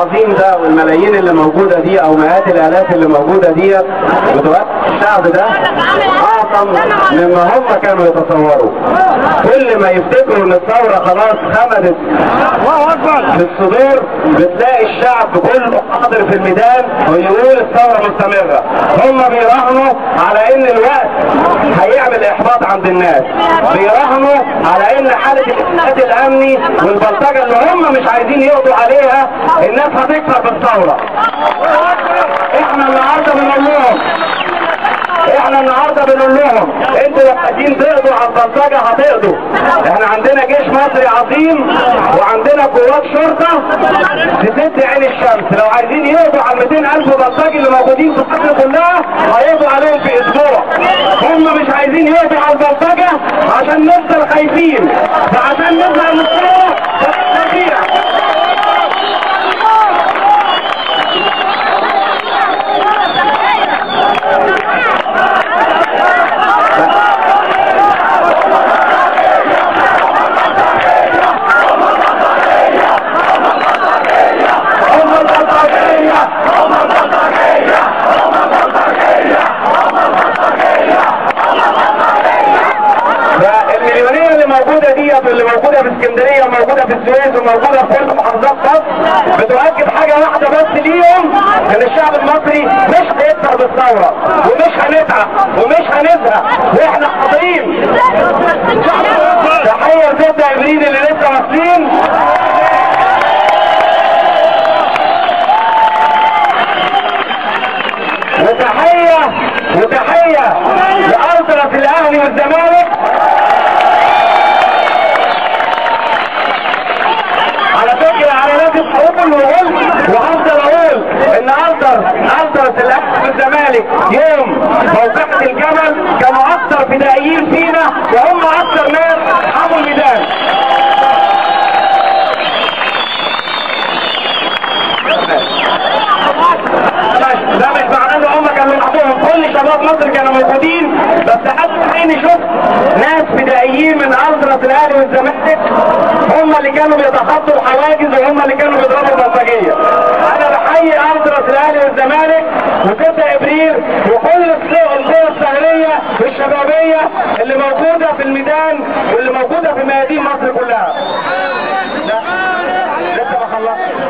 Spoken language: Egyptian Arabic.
العظيم ده والملايين اللي موجوده دي او مئات الالاف اللي موجوده دي بتوقف الشعب ده اعظم مما هم كانوا يتصوروا كل ما يفتكروا ان الثوره خلاص خمدت في الصدور بتلاقي الشعب كله حاضر في الميدان ويقول الثوره مستمره هم بيراهنوا على ان الوقت هيعمل احباط عند الناس بيراهنوا على ان حاله الافساد الامني والبلطجه اللي هم مش عايزين يقضوا عليها الناس هتكسر بالثوره احنا النهارده بنقول لهم احنا النهارده بنقول لهم انتوا لو عايزين تقضوا على البلطجه هتقضوا احنا عندنا جيش مصري عظيم وعندنا قوات شرطه تسد عين الشمس لو عايزين يقضوا على 200 الف بلطجي اللي موجودين في مصر كلها هيقضوا عليهم في اسبوع هم مش عايزين يقضوا على البلطجه عشان نفضل خايفين فعشان نظهر مستوى نستطيع هم البلطجيه فالمليونير اللي موجوده ديت واللي موجوده في اسكندريه وموجوده في السويس وموجوده في كل محافظات مصر بتؤكد حاجه واحده بس ليهم ان الشعب المصري مش هيكسر بالثوره ومش هنتعب ومش هنزهق واحنا حاضرين تحيه لستة ابريل اللي لسه واصلين وتحيه وتحيه لألتراس الاهلي والزمالك على فكرة على لازم اقول وقلت وهفضل اقول ان التر الترس الاهلي والزمالك يوم موقعة الجبل كانوا اكثر فدائيين فينا وهم اكثر ناس حموا الميدان ماشي. ده مش معناه ان هم كانوا لوحدهم كل شباب مصر كانوا موجودين بس حتى عيني شفت ناس فدائيين من التراس الاهلي والزمالك هم اللي كانوا بيتخطوا الحواجز وهم اللي كانوا بيضربوا البلطجيه انا بحيي التراس الاهلي والزمالك و6 ابريل وكل القوى القوى السهريه والشبابيه اللي موجوده في الميدان واللي موجوده في ميادين مصر كلها لا لسه ما خلصتش